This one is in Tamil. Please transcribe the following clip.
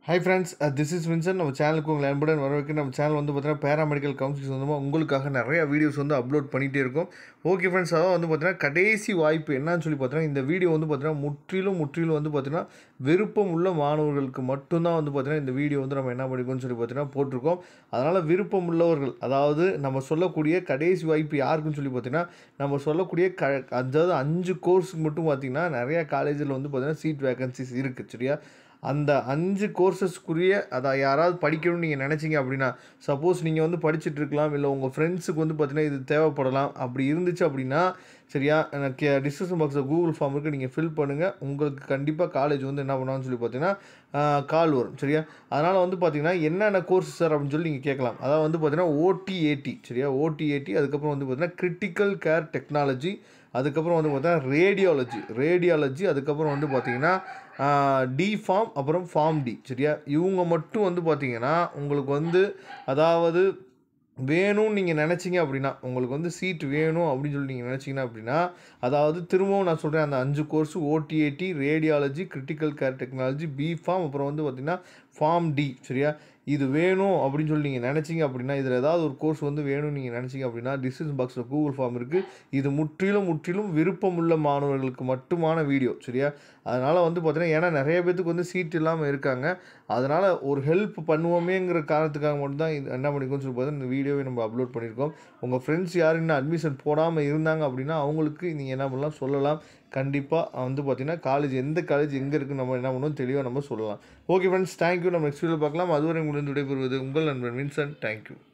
high friends this is Vinson நம்ம சேனலுக்கு உங்களை அன்புடன் வரவேற்க நம்ம சேனல் வந்து பார்த்தீங்கன்னா பேராமெடிக்கல் கவுன்சில் சொந்தமாக உங்களுக்காக நிறைய வீடியோஸ் வந்து அப்லோட் பண்ணிகிட்டே இருக்கும் ஓகே ஃப்ரெண்ட்ஸ் அதான் வந்து பார்த்தீங்கன்னா கடைசி வாய்ப்பு என்னன்னு சொல்லி பார்த்தீங்கன்னா இந்த வீடியோ வந்து பார்த்தீங்கன்னா முற்றிலும் முற்றிலும் வந்து பார்த்தீங்கன்னா விருப்பம் உள்ள மாணவர்களுக்கு மட்டும்தான் வந்து பார்த்தீங்கன்னா இந்த வீடியோ வந்து நம்ம என்ன பண்ணிக்கோம்னு சொல்லி பார்த்தீங்கன்னா போட்டிருக்கோம் அதனால் விருப்பம் உள்ளவர்கள் அதாவது நம்ம சொல்லக்கூடிய கடைசி வாய்ப்பு யாருக்குன்னு சொல்லி பார்த்தீங்கன்னா நம்ம சொல்லக்கூடிய க அதாவது அஞ்சு கோர்ஸுக்கு மட்டும் பார்த்தீங்கன்னா நிறையா காலேஜில் வந்து பார்த்தீங்கன்னா சீட் வேகன்சிஸ் இருக்குது சரியா அந்த அஞ்சு கோர்சஸ்க்குரிய அதை யாராவது படிக்கணும்னு நீங்கள் நினச்சிங்க அப்படின்னா சப்போஸ் நீங்கள் வந்து படிச்சுட்டு இருக்கலாம் இல்லை உங்கள் ஃப்ரெண்ட்ஸுக்கு வந்து பார்த்தீங்கன்னா இது தேவைப்படலாம் அப்படி இருந்துச்சு அப்படின்னா சரியா எனக்கு டிஸ்கிரிப்ஷன் பாக்ஸில் கூகுள் ஃபார்ம் இருக்குது நீங்கள் ஃபில் பண்ணுங்கள் உங்களுக்கு கண்டிப்பாக காலேஜ் வந்து என்ன பண்ணுவாங்கன்னு சொல்லி பார்த்தீங்கன்னா கால் வரும் சரியா அதனால் வந்து பார்த்தீங்கன்னா என்னென்ன கோர்ஸ் சார் அப்படின்னு சொல்லி நீங்கள் கேட்கலாம் அதாவது வந்து பார்த்தீங்கன்னா ஓடிஏடி சரியா ஓடிஏடி அதுக்கப்புறம் வந்து பார்த்தீங்கன்னா கிரிட்டிக்கல் கேர் டெக்னாலஜி அதுக்கப்புறம் வந்து பார்த்தீங்கன்னா ரேடியாலஜி ரேடியாலஜி அதுக்கப்புறம் வந்து பார்த்தீங்கன்னா டி ஃபார்ம் அப்புறம் ஃபார்ம் டி சரியா இவங்க மட்டும் வந்து பார்த்தீங்கன்னா உங்களுக்கு வந்து அதாவது வேணும்னு நீங்கள் நினச்சிங்க அப்படின்னா உங்களுக்கு வந்து சீட் வேணும் அப்படின்னு சொல்லி நீங்கள் நினச்சிங்கன்னா அப்படின்னா அதாவது திரும்பவும் நான் சொல்கிறேன் அந்த அஞ்சு course OTAT radiology critical care technology B pharm அப்புறம் வந்து பார்த்திங்கன்னா ஃபார்ம் டி சரியா இது வேணும் அப்படின்னு சொல்லி நீங்கள் நினச்சிங்க அப்படின்னா இதில் ஏதாவது ஒரு கோர்ஸ் வந்து வேணும்னு நீங்கள் நினச்சிங்க அப்படின்னா டிஸ்கிரிப்ஷன் பாக்ஸில் கூகுள் ஃபார்ம் இருக்குது இது முற்றிலும் முற்றிலும் விருப்பமுள்ள மாணவர்களுக்கு மட்டுமான வீடியோ சரியா அதனால் வந்து பார்த்தீங்கன்னா ஏன்னா நிறைய பேத்துக்கு வந்து சீட் இல்லாமல் இருக்காங்க அதனால் ஒரு ஹெல்ப் பண்ணுவோமேங்கிற காரணத்துக்காக மட்டும்தான் இது என்ன பண்ணிக்கோன்னு சொல்லி பார்த்தா இந்த வீடியோவை நம்ம அப்லோட் பண்ணியிருக்கோம் உங்கள் ஃப்ரெண்ட்ஸ் யார் இன்னும் அட்மிஷன் போடாமல் இருந்தாங்க அப்படின்னா அவங்களுக்கு நீங்கள் என்ன பண்ணலாம் சொல்லலாம் கண்டிப்பாக வந்து பார்த்திங்கன்னா காலேஜ் எந்த காலேஜ் எங்கே இருக்குன்னு நம்ம என்ன பண்ணுவோம் தெளிவாக நம்ம சொல்லலாம் ஓகே ஃப்ரெண்ட்ஸ் தேங்க்யூ நம்ம நெக்ஸ்ட் வீடியோ பார்க்கலாம் அதுவரை உங்களுக்கு விடைபெறுவது உங்கள் நண்பன் வின்சன் தேங்க்யூ